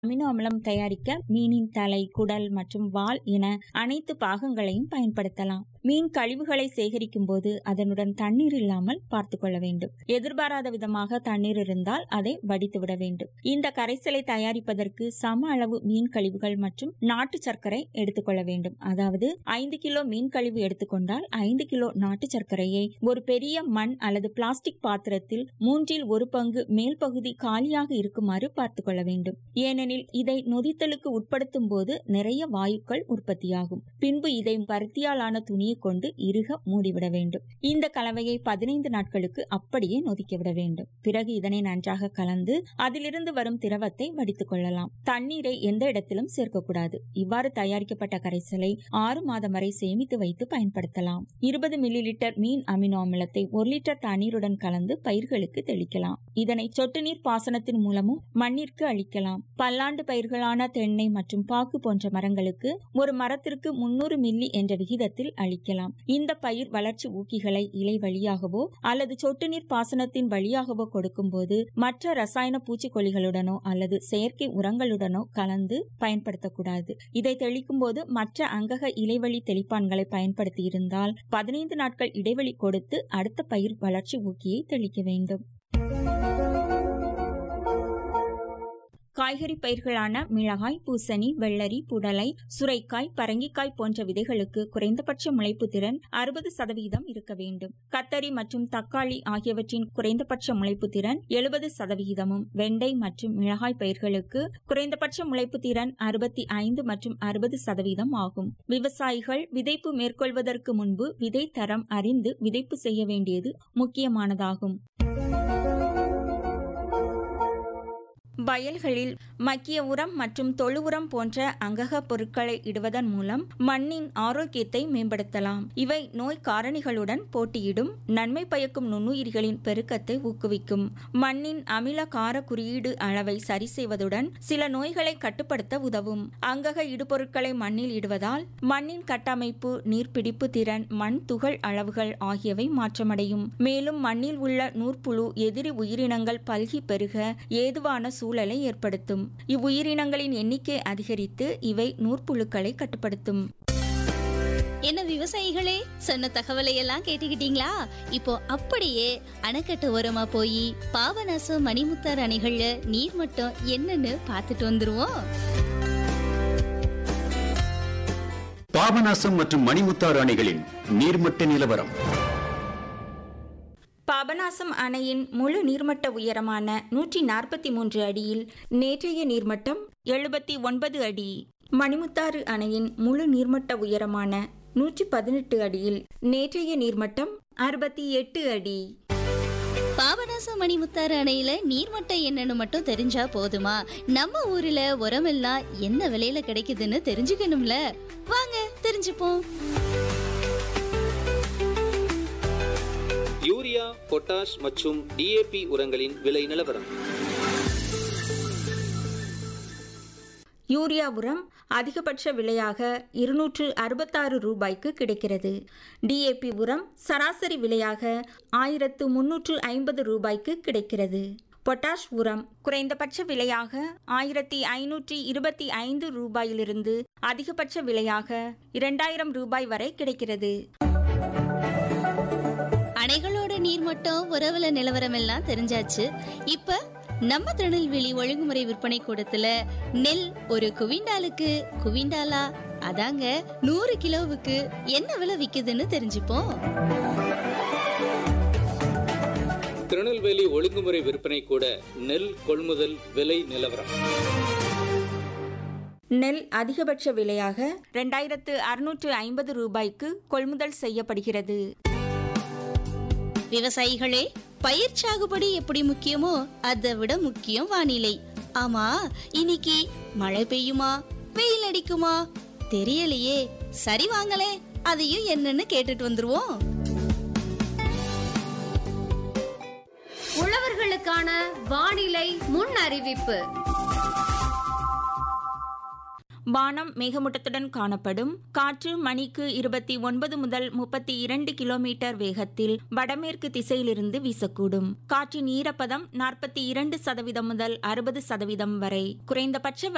amino அமிலம் தயாரிக்க மீனின் தலை குடல் மற்றும் வால் என அனைத்து பாகங்களையும் பயன்படுத்தலாம் மீன் கழிவுகளை சேகரிக்கும் போது அதனுடன் தண்ணீர் இல்லாமல் பார்த்து கொள்ள வேண்டும் எதிர்பாராத விதமாக தண்ணீர் இருந்தால் அதை வடித்துவிட வேண்டும் இந்த கரைசலை தயாரிப்பதற்கு சம அளவு மீன் கழிவுகள் மற்றும் நாட்டு சர்க்கரை எடுத்துக்கொள்ள வேண்டும் அதாவது ஐந்து கிலோ மீன் கழிவு எடுத்துக்கொண்டால் ஐந்து கிலோ நாட்டு சர்க்கரையை ஒரு பெரிய மண் அல்லது பிளாஸ்டிக் பாத்திரத்தில் மூன்றில் ஒரு பங்கு மேல் பகுதி காலியாக இருக்குமாறு பார்த்து கொள்ள வேண்டும் ஏனெனில் இதை நொதித்தலுக்கு உட்படுத்தும் போது நிறைய வாயுக்கள் உற்பத்தியாகும் பின்பு இதை பருத்தியாலான துணியை கொண்டு இறுக மூடிவிட வேண்டும் இந்த கலவையை பதினைந்து நாட்களுக்கு அப்படியே நொதிக்க விட வேண்டும் பிறகு இதனை நன்றாக கலந்து அதிலிருந்து வரும் திரவத்தை வடித்துக் கொள்ளலாம் தண்ணீரை எந்த இடத்திலும் சேர்க்கக்கூடாது இவ்வாறு தயாரிக்கப்பட்ட கரைசலை ஆறு மாதம் வரை சேமித்து வைத்து பயன்படுத்தலாம் இருபது மில்லி லிட்டர் மீன் அமினோ அமிலத்தை ஒரு லிட்டர் தண்ணீருடன் கலந்து பயிர்களுக்கு தெளிக்கலாம் இதனை சொட்டு நீர் பாசனத்தின் மூலமும் மண்ணிற்கு அளிக்கலாம் பல்லாண்டு பயிர்களான தென்னை மற்றும் பாக்கு போன்ற மரங்களுக்கு ஒரு மரத்திற்கு முன்னூறு மில்லி என்ற விகிதத்தில் அளிக்கலாம் இந்த பயிர் வளர்ச்சி ஊக்கிகளை இலை வழியாகவோ அல்லது சொட்டு நீர் பாசனத்தின் வழியாகவோ கொடுக்கும்போது மற்ற ரசாயன பூச்சிக்கொல்லிகளுடனோ அல்லது செயற்கை உரங்களுடனோ கலந்து பயன்படுத்தக்கூடாது இதை தெளிக்கும் போது மற்ற அங்கக இலைவழி தெளிப்பான்களை பயன்படுத்தி இருந்தால் பதினைந்து நாட்கள் இடைவெளி கொடுத்து அடுத்த பயிர் வளர்ச்சி ஊக்கியை தெளிக்க வேண்டும் காய்கறி பயிர்களான மிளகாய் பூசணி வெள்ளரி புடலை சுரைக்காய் பரங்கிக்காய் போன்ற விதைகளுக்கு குறைந்தபட்ச முளைப்பு திறன் அறுபது சதவீதம் இருக்க வேண்டும் கத்தரி மற்றும் தக்காளி ஆகியவற்றின் குறைந்தபட்ச முளைப்பு திறன் எழுபது சதவிகிதமும் வெண்டை மற்றும் மிளகாய் பயிர்களுக்கு குறைந்தபட்ச முளைப்பு திறன் அறுபத்தி ஐந்து மற்றும் அறுபது சதவீதம் ஆகும் விவசாயிகள் விதைப்பு மேற்கொள்வதற்கு முன்பு விதை தரம் அறிந்து விதைப்பு செய்ய வேண்டியது முக்கியமானதாகும் வயல்களில் மக்கிய உரம் மற்றும் தொழு உரம் போன்ற அங்கக பொருட்களை இடுவதன் மூலம் மண்ணின் ஆரோக்கியத்தை மேம்படுத்தலாம் இவை நோய் காரணிகளுடன் போட்டியிடும் நன்மை பயக்கும் நுண்ணுயிரிகளின் பெருக்கத்தை ஊக்குவிக்கும் மண்ணின் அமில கார குறியீடு அளவை சரி செய்வதுடன் சில நோய்களை கட்டுப்படுத்த உதவும் அங்கக இடுபொருட்களை மண்ணில் இடுவதால் மண்ணின் கட்டமைப்பு நீர்பிடிப்பு திறன் மண் துகள் அளவுகள் ஆகியவை மாற்றமடையும் மேலும் மண்ணில் உள்ள நூற்புழு எதிரி உயிரினங்கள் பல்கி பெருக ஏதுவான சூழலை ஏற்படுத்தும் இவ்வுயிரினங்களின் எண்ணிக்கை அதிகரித்து இவை நூற்புழுக்களை கட்டுப்படுத்தும் என்ன விவசாயிகளே சொன்ன தகவலை எல்லாம் கேட்டுக்கிட்டீங்களா இப்போ அப்படியே அணைக்கட்டு ஓரமா போய் பாபநாசம் மணிமுத்தார் அணைகள்ல நீர் மட்டம் என்னன்னு பார்த்துட்டு வந்துருவோம் பாபநாசம் மற்றும் மணிமுத்தாறு அணைகளின் நீர்மட்ட நிலவரம் பாபநாசம் அணையின் முழு நீர்மட்ட உயரமான நூற்றி நாற்பத்தி மூன்று அடியில் நேற்றைய நீர்மட்டம் எழுபத்தி ஒன்பது அடி மணிமுத்தாறு அணையின் முழு நீர்மட்ட உயரமான நூற்றி பதினெட்டு அடியில் நேற்றைய நீர்மட்டம் அறுபத்தி எட்டு அடி பாபநாசம் மணிமுத்தாறு அணையில நீர்மட்டம் என்னன்னு மட்டும் தெரிஞ்சா போதுமா நம்ம ஊர்ல உரமெல்லாம் என்ன விலையில கிடைக்குதுன்னு தெரிஞ்சுக்கணும்ல வாங்க தெரிஞ்சுப்போம் யூரியா பொட்டாஷ் மற்றும் டிஏபி உரங்களின் விலை நிலவரம் யூரியா உரம் அதிகபட்ச விலையாக இருநூற்று அறுபத்தாறு ரூபாய்க்கு கிடைக்கிறது டிஏபி உரம் சராசரி விலையாக ஆயிரத்து முன்னூற்று ஐம்பது ரூபாய்க்கு கிடைக்கிறது பொட்டாஷ் உரம் குறைந்தபட்ச விலையாக ஆயிரத்தி ஐநூற்றி இருபத்தி ஐந்து ரூபாயிலிருந்து அதிகபட்ச விலையாக இரண்டாயிரம் ரூபாய் வரை கிடைக்கிறது அணைகளோட நீர்மட்டம் உறவுல நிலவரம் எல்லாம் தெரிஞ்சாச்சு இப்ப நம்ம திருநெல்வேலி ஒழுங்குமுறை விற்பனை கூடத்துல நெல் ஒரு குவிண்டாலுக்கு குவிண்டாலா அதாங்க நூறு கிலோவுக்கு என்ன விலை விக்குதுன்னு தெரிஞ்சுப்போம் திருநெல்வேலி ஒழுங்குமுறை விற்பனை கூட நெல் கொள்முதல் விலை நிலவரம் நெல் அதிகபட்ச விலையாக ரெண்டாயிரத்து அறுநூற்று ஐம்பது ரூபாய்க்கு கொள்முதல் செய்யப்படுகிறது விவசாயிகளே பயிர் சாகுபடி எப்படி முக்கியமோ அதை விட முக்கியம் வானிலை ஆமா இன்னைக்கு மழை பெய்யுமா வெயில் அடிக்குமா தெரியலையே சரி வாங்களே அதையும் என்னன்னு கேட்டுட்டு வந்துருவோம் உழவர்களுக்கான வானிலை முன் அறிவிப்பு வானம் மேகமூட்டத்துடன் காணப்படும் காற்று மணிக்கு இருபத்தி ஒன்பது முதல் முப்பத்தி இரண்டு கிலோமீட்டர் வேகத்தில் வடமேற்கு திசையிலிருந்து வீசக்கூடும் காற்றின் ஈரப்பதம் நாற்பத்தி இரண்டு சதவீதம் முதல் அறுபது சதவீதம் வரை குறைந்தபட்ச